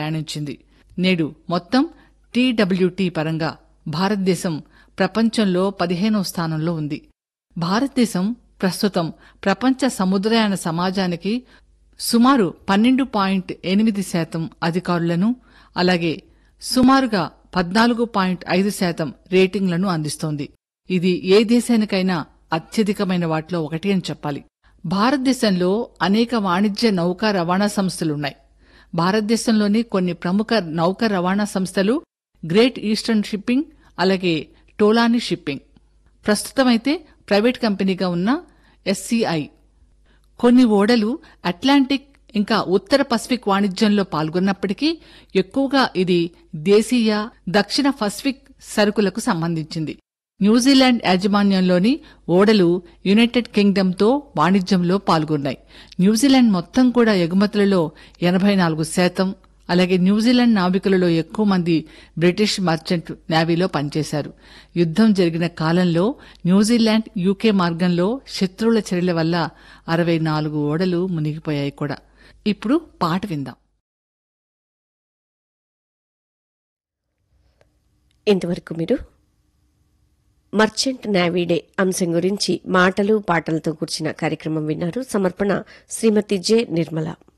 ప్రయాణించింది నేడు మొత్తం టీడబ్ల్యూటీ పరంగా భారతదేశం ప్రపంచంలో పదిహేనవ స్థానంలో ఉంది భారతదేశం ప్రస్తుతం ప్రపంచ సముద్రయాన సమాజానికి సుమారు పన్నెండు పాయింట్ ఎనిమిది శాతం అధికారులను అలాగే సుమారుగా పద్నాలుగు పాయింట్ ఐదు శాతం రేటింగ్లను అందిస్తోంది ఇది ఏ దేశానికైనా అత్యధికమైన వాటిలో ఒకటి అని చెప్పాలి భారతదేశంలో అనేక వాణిజ్య నౌకా రవాణా సంస్థలున్నాయి భారతదేశంలోని కొన్ని ప్రముఖ నౌక రవాణా సంస్థలు గ్రేట్ ఈస్టర్న్ షిప్పింగ్ అలాగే టోలాని షిప్పింగ్ ప్రస్తుతమైతే ప్రైవేట్ కంపెనీగా ఉన్న ఎస్సీఐ కొన్ని ఓడలు అట్లాంటిక్ ఇంకా ఉత్తర పసిఫిక్ వాణిజ్యంలో పాల్గొన్నప్పటికీ ఎక్కువగా ఇది దేశీయ దక్షిణ పసిఫిక్ సరుకులకు సంబంధించింది న్యూజిలాండ్ యాజమాన్యంలోని ఓడలు యునైటెడ్ కింగ్డమ్తో వాణిజ్యంలో పాల్గొన్నాయి న్యూజిలాండ్ మొత్తం కూడా ఎగుమతులలో ఎనభై నాలుగు శాతం అలాగే న్యూజిలాండ్ నావికులలో ఎక్కువ మంది బ్రిటిష్ మర్చెంట్ నేవీలో పనిచేశారు యుద్దం జరిగిన కాలంలో న్యూజిలాండ్ యూకే మార్గంలో శత్రువుల చర్యల వల్ల అరవై నాలుగు ఓడలు మునిగిపోయాయి కూడా ఇప్పుడు పాట విందాం ఇంతవరకు మీరు మర్చెంట్ నేవీ డే అంశం గురించి మాటలు పాటలతో కూర్చిన కార్యక్రమం విన్నారు సమర్పణ శ్రీమతి జె నిర్మల